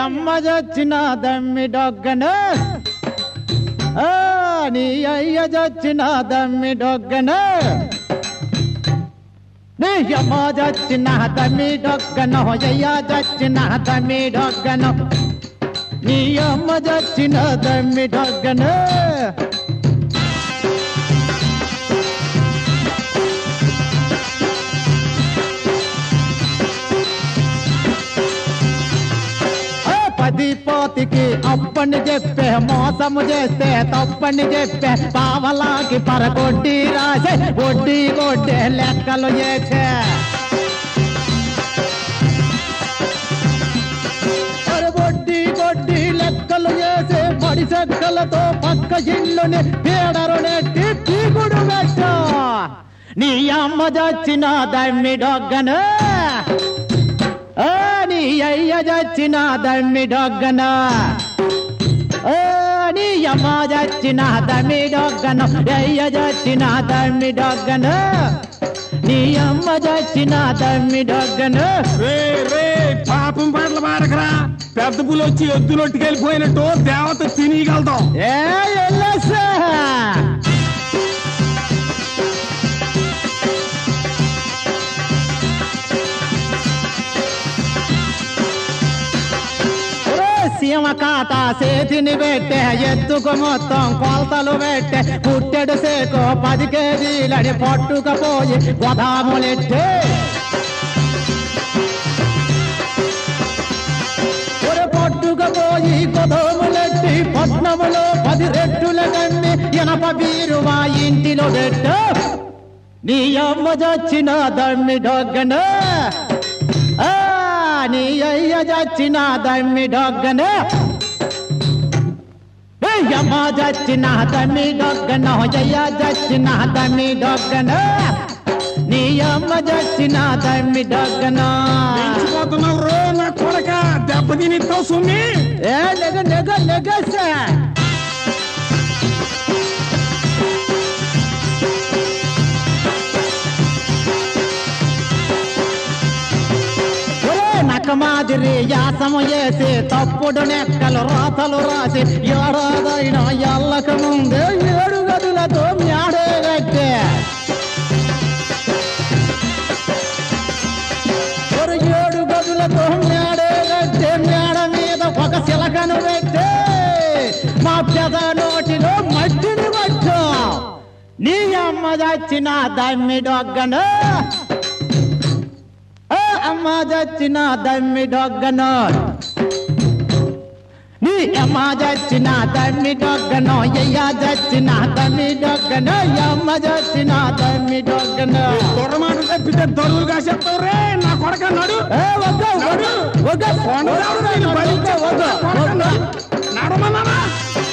అమ్మ చచ్చిన దమ్మి డొగ్గను ఆ, నీ అయ్య చచ్చిన దమ్మి డొగ్గను నీ అమ్మ చచ్చిన దమ్మి డొగ్గను అయ్య చచ్చిన దమ్మి డొగ్గను నీ అమ్మ చచ్చిన దమ్మి డొగ్గను ఆ పది పోతికి అప్పని చెప్పే మోసము చేస్తే తప్పని చెప్పే పావలాకి పరగొడ్డి రాసే వడ్డీ కొట్టే లెక్కలు చేసే అరే వడ్డీ కొట్టి లెక్కలు చేసే పడి చెక్కలతో పక్క ఇల్లుని పీడరు నెట్టి పీగుడు పెట్ట నీ అమ్మ చచ్చిన దమ్మి డొగ్గను ఆ, నీ అయ్య చచ్చిన దమ్మి డొగ్గన ఆ, నీ అమ్మ చచ్చిన దమ్మి డొగ్గను అయ్య చచ్చిన దమ్మి డొగ్గను నీ అమ్మ చచ్చిన దమ్మి డొగ్గను రే రే పాపం పాటలు పాడకరా పెద్ద పులి వచ్చి ఎద్దులొట్టుకెళ్ళిపోయినట్టు దేవత తినగలుగుతాం ఏ ఎల్లసా సీమ కాత చేతిని పెట్టే ఎత్తుకు మొత్తం కొలతలు పెట్టే పుట్టెడు సేకో పది కేజీలని పట్టుకపోయి గోదాములెట్టే ఒరే పట్టుకపోయి గోదాములెట్టి పట్నములో పది రెట్టుల కన్ని ఇనప బీరువా ఇంటిలో పెట్టు నీ అమ్మ చచ్చిన దమ్మి డొగ్గను ఆ, నీ అయ్య చచ్చిన దమ్మి డొగ్గను నీ అమ్మ చచ్చిన దమ్మి డొగ్గను అయ్య చచ్చిన దమ్మి డొగ్గను నీ అమ్మ చచ్చిన దమ్మి డొగ్గను పెంచిపోతున్నావు రో నా కొడక దెబ్బ తినిస్తావు సుమ్మి ఏ నెగ నెగ నెగసా నక్క మాదిరి యాసము చేసి తప్పుడు నెక్కలు రాతలు రాసి ఏడాదైనా ఎల్లక ముందే ఏడు గదులతో మ్యాడే కట్టే ఒక ఏడు గదులతో మేడే కట్టే మేడ మీద ఒక శిలకను పెట్టే మా పెద నోటిలో మట్టిని పట్టు నీ అమ్మ చచ్చిన దమ్మి డొగ్గను ఆ అమ్మ చచ్చిన దమ్మి డొగ్గను నీ అమ్మ చచ్చిన దమ్మి డొగ్గను అయ్య చచ్చిన దమ్మి డొగ్గను అమ్మ చచ్చిన దమ్మి డొగ్గను దొరమాట తప్పితే దొరువులు కాసేస్తావు రే నా కొడక నడు ఏ వద్ద వద్ద వద్ద కొండరావుడు నేను భరించే వద్ద కొడక వద్ద నడు. నడమన్నానా